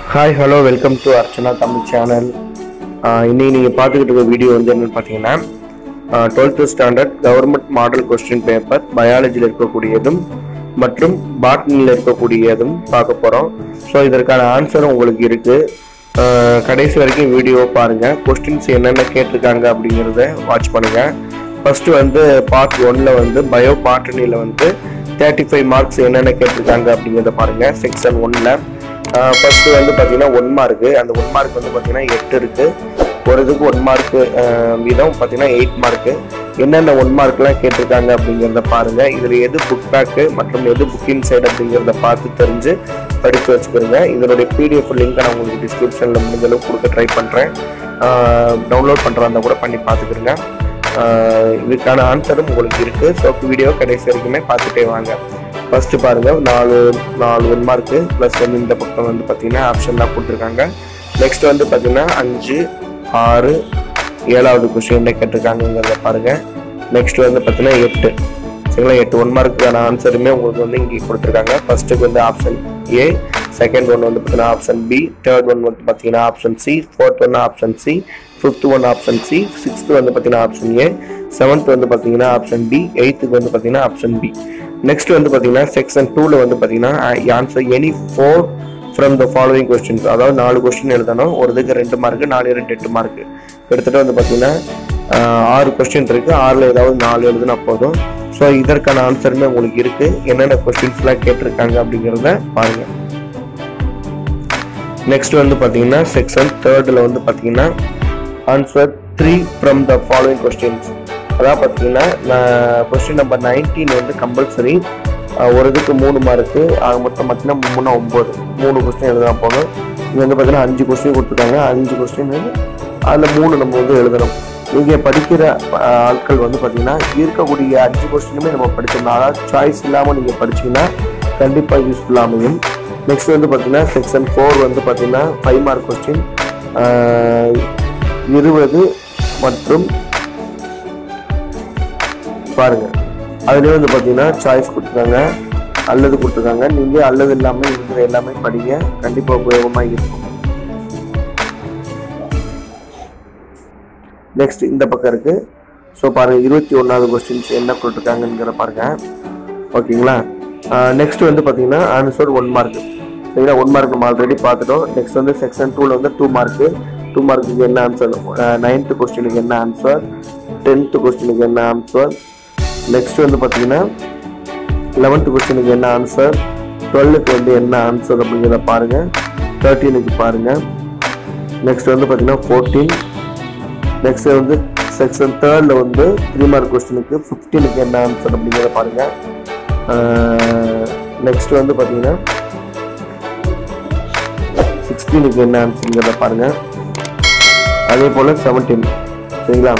hi hello welcome to Archana Tamil channel இன்னைக்கு நீங்கள் பார்த்துக்கிட்டு இருக்க வீடியோ வந்து என்னென்னு பார்த்தீங்கன்னா twelfth standard government model question paper பயாலஜியில் இருக்கக்கூடியதும் மற்றும் பாட்னியில் இருக்கக்கூடியதும் பார்க்க போகிறோம் ஸோ இதற்கான ஆன்சரும் உங்களுக்கு இருக்குது கடைசி வரைக்கும் வீடியோ பாருங்கள் கொஸ்டின்ஸ் என்னென்ன கேட்டிருக்காங்க அப்படிங்கிறத வாட்ச் பண்ணுங்கள் ஃபஸ்ட்டு வந்து பார்ட் ஒன்னில் வந்து பயோ பாட்டனியில் வந்து தேர்ட்டி ஃபைவ் மார்க்ஸ் என்னென்ன கேட்டிருக்காங்க அப்படிங்கிறத பாருங்கள் செக்ஷன் ஒன்னில் ஃபர்ஸ்ட் வந்து பார்த்தீங்கன்னா ஒன் மார்க்கு அந்த ஒன் மார்க் வந்து பார்த்தீங்கன்னா எட்டு இருக்கு ஒரு இதுக்கு ஒன் மார்க்கு வீதம் பார்த்தீங்கன்னா எயிட் மார்க்கு என்னென்ன ஒன் மார்க்லாம் கேட்டிருக்காங்க அப்படிங்கிறத பாருங்க இதில் எது புக் பேக்கு மற்றும் எது புக்கிங் சைடு அப்படிங்கிறத பார்த்து தெரிஞ்சு படித்து வச்சுக்கிறோங்க இதனுடைய பிடிஎஃப் லிங்க்கை நான் உங்களுக்கு டிஸ்கிரிப்ஷனில் முடிஞ்ச அளவுக்கு கொடுக்க ட்ரை பண்ணுறேன் டவுன்லோட் பண்ணுறதா கூட பண்ணி பார்த்துக்கிறேங்க ஆஹ் இதுக்கான ஆன்சரும் உங்களுக்கு இருக்குது ஸோ வீடியோ கடைசி வரைக்குமே பார்த்துட்டே வாங்க ஃபர்ஸ்ட் பாருங்க நாலு நாலு ஒன் மார்க்கு ப்ளஸ் வந்து இந்த பக்கம் வந்து பார்த்தீங்கன்னா ஆப்ஷன்லாம் கொடுத்துருக்காங்க நெக்ஸ்ட் வந்து பார்த்தீங்கன்னா அஞ்சு ஆறு ஏழாவது கொஸ்டின் என்ன கேட்டிருக்காங்கங்கிறத பாருங்க நெக்ஸ்ட் வந்து பார்த்தீங்கன்னா எட்டு சரிங்களா எட்டு ஒன் மார்க்குக்கான ஆன்சருமே உங்களுக்கு வந்து இங்கே கொடுத்துருக்காங்க ஃபர்ஸ்ட்டுக்கு வந்து ஆப்ஷன் ஏ செகண்ட் ஒன் வந்து பார்த்தீங்கன்னா ஆப்ஷன் பி தேர்ட் ஒன் வந்து பார்த்தீங்கன்னா option C fourth one option C fifth one option C sixth வந்து பார்த்தீங்கன்னா ஆப்ஷன் ஏ செவன்த் வந்து பார்த்தீங்கன்னா ஆப்ஷன் டி எயித்துக்கு வந்து பார்த்தீங்கன்னா ஆப்ஷன் பி நெக்ஸ்ட் வந்து பார்த்தீங்கன்னா செக்ஷன் டூவில் வந்து பார்த்தீங்கன்னா answer any four from the following questions அதாவது நாலு கொஸ்டின் எழுதணும் ஒரு இதுக்கு ரெண்டு மார்க்கு நாலு ரெண்டு எட்டு மார்க்கு கிட்டத்தட்ட வந்து பார்த்தீங்கன்னா ஆஹ், ஆறு கொஸ்டின் இருக்குது ஆறில் ஏதாவது நாலு எழுதுனா போதும் ஸோ இதற்கான ஆன்சருமே உங்களுக்கு இருக்குது என்னென்ன கொஸ்டின்ஸ்லாம் கேட்டிருக்காங்க அப்படிங்கிறத பாருங்கள் நெக்ஸ்ட் வந்து பார்த்தீங்கன்னா செக்ஷன் தேர்டில் வந்து பார்த்தீங்கன்னா answer three from the following questions அதான் பார்த்தீங்கன்னா கொஸ்டின் நம்பர் நைன்டீன் வந்து கம்பல்சரி ஒரு இதுக்கு மூணு மார்க்கு ஆக மொத்தம் பார்த்தீங்கன்னா மூணு ஒம்பது மூணு கொஸ்டின் எழுதினா போதும் இது வந்து பார்த்தீங்கன்னா அஞ்சு கொஸ்டின் கொடுத்துருக்காங்க அஞ்சு கொஸ்டின் அதில் மூணு நம்ம வந்து எழுதணும் நீங்கள் படிக்கிற அஹ், ஆட்கள் வந்து பார்த்தீங்கன்னா இருக்கக்கூடிய அஞ்சு கொஸ்டினுமே நம்ம படிச்சிடணும் அதாவது சாய்ஸ் இல்லாமல் நீங்கள் படிச்சீங்கன்னா கண்டிப்பாக யூஸ்ஃபுல்லாக அமையும் நெக்ஸ்ட் வந்து பார்த்தீங்கன்னா செக்ஷன் ஃபோர் வந்து பார்த்தீங்கன்னா ஃபைவ் மார்க் கொஸ்டின் இருபது மற்றும் பாருங்க அதுலேயே வந்து பார்த்தீங்கன்னா சாய்ஸ் கொடுத்துருக்காங்க அல்லது கொடுத்துருக்காங்க நீங்கள் அல்லது இல்லாமல் இருக்கிற எல்லாமே படிங்க கண்டிப்பாக உபயோகமாக இருக்கும் நெக்ஸ்ட் இந்த பக்கம் இருக்கு ஸோ பாருங்க இருபத்தி ஒன்றாவது கொஸ்டின்ஸ் என்ன கொடுத்துருக்காங்கங்கிற பாருங்க ஓகேங்களா நெக்ஸ்ட் வந்து பார்த்தீங்கன்னா ஆன்சர் ஒன் மார்க் சரிங்களா ஒன் மார்க் நம்ம ஆல்ரெடி பார்த்துட்டோம் நெக்ஸ்ட் வந்து செக்ஷன் டூவில் வந்து டூ மார்க்கு டூ மார்க்குக்கு என்ன ஆன்சர் நைன்த்து கொஸ்டினுக்கு என்ன ஆன்சர் டென்த்து கொஸ்டினுக்கு என்ன ஆன்சர் நெக்ஸ்ட் வந்து பார்த்தீங்கன்னா லெவன்த்து கொஸ்டினுக்கு என்ன ஆன்சர் டுவெல்லுக்கு வந்து என்ன ஆன்சர் அப்படிங்கிறத பாருங்கள் தேர்ட்டீனுக்கு பாருங்கள் நெக்ஸ்ட் வந்து பார்த்தீங்கன்னா ஃபோர்டீன் நெக்ஸ்ட் வந்து செக்ஷன் தேர்டில் வந்து த்ரீ மார்க் கொஸ்டினுக்கு ஃபிஃப்டீனுக்கு என்ன ஆன்சர் அப்படிங்கிறத பாருங்கள் நெக்ஸ்ட் வந்து பார்த்தீங்கன்னா சிக்ஸ்டீனுக்கு என்ன ஆன்சருங்கிறத பாருங்கள் அதே போல் செவன்டீன் சரிங்களா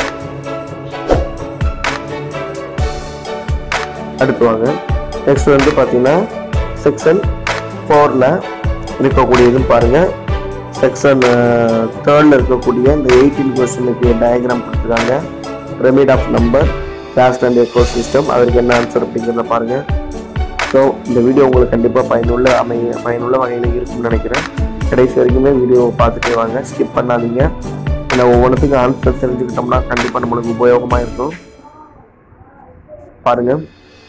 அடுத்து வாங்க நெக்ஸ்ட் வந்து பார்த்தீங்கன்னா செக்ஷன் ஃபோரில் இருக்கக்கூடியதும் பாருங்கள் செக்ஷன் தேர்டில் இருக்கக்கூடிய இந்த எயிட்டீன் கொஸ்டினுக்கு டயக்ராம் கொடுத்துருக்காங்க pyramid of number class and ecosystem அதற்கு என்ன ஆன்சர் அப்படிங்கிறத பாருங்கள் ஸோ இந்த வீடியோ உங்களுக்கு கண்டிப்பாக பயனுள்ள அமைய பயனுள்ள வகையில் இருக்கும்னு நினைக்கிறேன் கடைசி வரைக்குமே வீடியோ பார்த்துட்டே வாங்க ஸ்கிப் பண்ணாதீங்க ஏன்னா ஒவ்வொன்றுத்துக்கும் ஆன்சர் தெரிஞ்சுக்கிட்டோம்னா கண்டிப்பாக நம்மளுக்கு உபயோகமாக இருக்கும் பாருங்கள்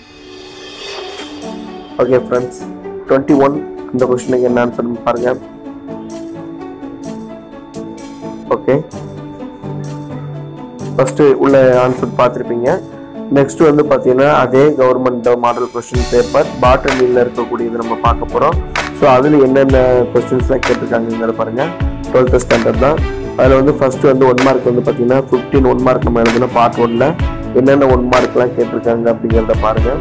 ஓகே ஃப்ரெண்ட்ஸ் டுவெண்ட்டி ஒன் இந்த கொஸ்டினுக்கு என்ன ஆன்சர் பாருங்கள் ஓகே ஃபர்ஸ்ட் உள்ள ஆன்சர் பார்த்துருப்பீங்க நெக்ஸ்ட் வந்து பார்த்தீங்கன்னா அதே கவர்மெண்ட் மாடல் கொஸ்டின் பேப்பர் பாட்டனியில் இருக்கக்கூடியது நம்ம பார்க்க போகிறோம் ஸோ அதில் என்னென்ன கொஸ்டின்ஸ்லாம் கேட்டிருக்காங்கிறத பாருங்க டுவெல்த்து ஸ்டாண்டர்ட் தான் அதில் வந்து ஃபர்ஸ்ட் வந்து ஒன் மார்க் வந்து பார்த்தீங்கன்னா ஃபிஃப்டீன் ஒன் மார்க் நம்ம எழுதுனா பார்ட் ஒன்ல என்னென்ன ஒன் மார்க்லாம் கேட்டிருக்காங்க அப்படிங்கிறத பாருங்க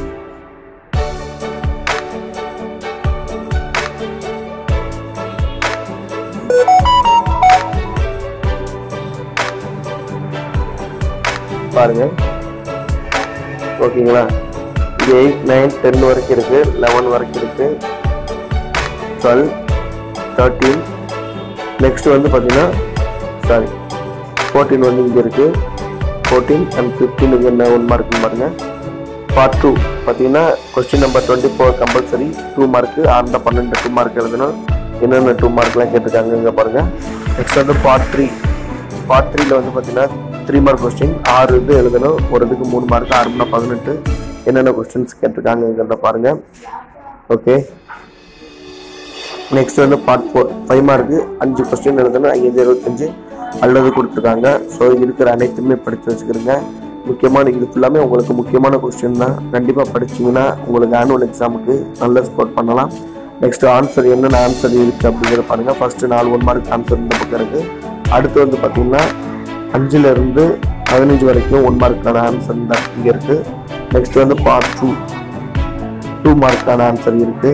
பாருங்க ஓகேங்களா இது எயிட் நைன் டென் வரைக்கும் இருக்கு லெவன் வரைக்கும் இருக்கு டுவெல் தேர்ட்டீன் நெக்ஸ்ட் வந்து பார்த்தீங்கன்னா சாரி ஃபோர்டீன் வந்து இங்கே இருக்கு ஃபோர்டீன் அண்ட் ஃபிஃப்டீனுக்கு என்ன ஒன் மார்க்னு பாருங்க பார்ட் டூ பார்த்தீங்கன்னா question number twenty four compulsory two mark ஆறுல பன்னெண்டு டூ மார்க் எழுதணும் என்னென்ன டூ மார்க்லாம் கேட்டிருக்காங்க இங்கே பாருங்கள் நெக்ஸ்ட் வந்து பார்ட் த்ரீ பார்ட் த்ரீல வந்து பார்த்தீங்கன்னா த்ரீ மார்க் கொஸ்டின் ஆறு இது எழுதணும் ஒரு இதுக்கு மூணு மார்க் ஆறு மணி பதினெட்டு என்னென்ன கொஸ்டின்ஸ் கேட்டிருக்காங்கிறத பாருங்கள் ஓகே நெக்ஸ்ட் வந்து பார்ட் ஃபோர் ஃபைவ் மார்க்கு அஞ்சு கொஸ்டின் எழுதணும் ஐந்து இருபத்தஞ்சு அல்லது கொடுத்துருக்காங்க ஸோ இருக்கிற அனைத்துமே படித்து வச்சுக்கிறோங்க முக்கியமான இது ஃபுல்லாமே உங்களுக்கு முக்கியமான கொஸ்டின் தான் கண்டிப்பாக படிச்சீங்கன்னா உங்களுக்கு ஆனுவல் எக்ஸாமுக்கு நல்ல ஸ்கோர் பண்ணலாம் நெக்ஸ்ட் ஆன்சர் என்னென்ன ஆன்சர் இருக்குது அப்படிங்கிறத பாருங்கள் ஃபஸ்ட்டு நாலு ஒன் மார்க் ஆன்சர் இந்த பக்கம் இருக்குது அடுத்து வந்து பார்த்தீங்கன்னா அஞ்சுல இருந்து பதினஞ்சு வரைக்கும் ஒன் மார்க்கான ஆன்சர் தான் இங்கே இருக்குது நெக்ஸ்ட் வந்து பார்ட் டூ டூ மார்க்கான ஆன்சர் இருக்குது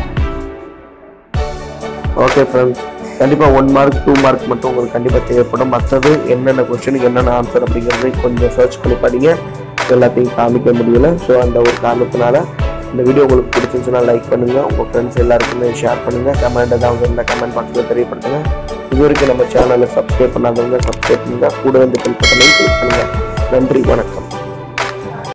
ஓகே ஃப்ரெண்ட்ஸ் கண்டிப்பாக ஒன் மார்க் டூ மார்க் மட்டும் உங்களுக்கு கண்டிப்பாக தேவைப்படும் மற்றது என்னென்ன கொஸ்டினுக்கு என்னென்ன ஆன்சர் அப்படிங்கிறது கொஞ்சம் சர்ச் பண்ணி படிங்க எல்லாத்தையும் காமிக்க முடியல ஸோ அந்த ஒரு காரணத்தினால இந்த வீடியோ உங்களுக்கு பிடிச்சிருந்துச்சுன்னா லைக் பண்ணுங்கள் உங்கள் ஃப்ரெண்ட்ஸ் எல்லாருக்குமே ஷேர் பண்ணுங்கள் கமெண்ட் ஏதாவது இருந்தால் கமெண்ட் பாக்ஸில் தெரியப்படுத்துங்க இது வரைக்கும் நம்ம சேனலை சப்ஸ்கிரைப் பண்ணாதவங்க சப்ஸ்கிரைப் பண்ணுங்கள் கூட வந்து பெல் பட்டனையும் கிளிக் பண்ணுங்கள் நன்றி வணக்கம்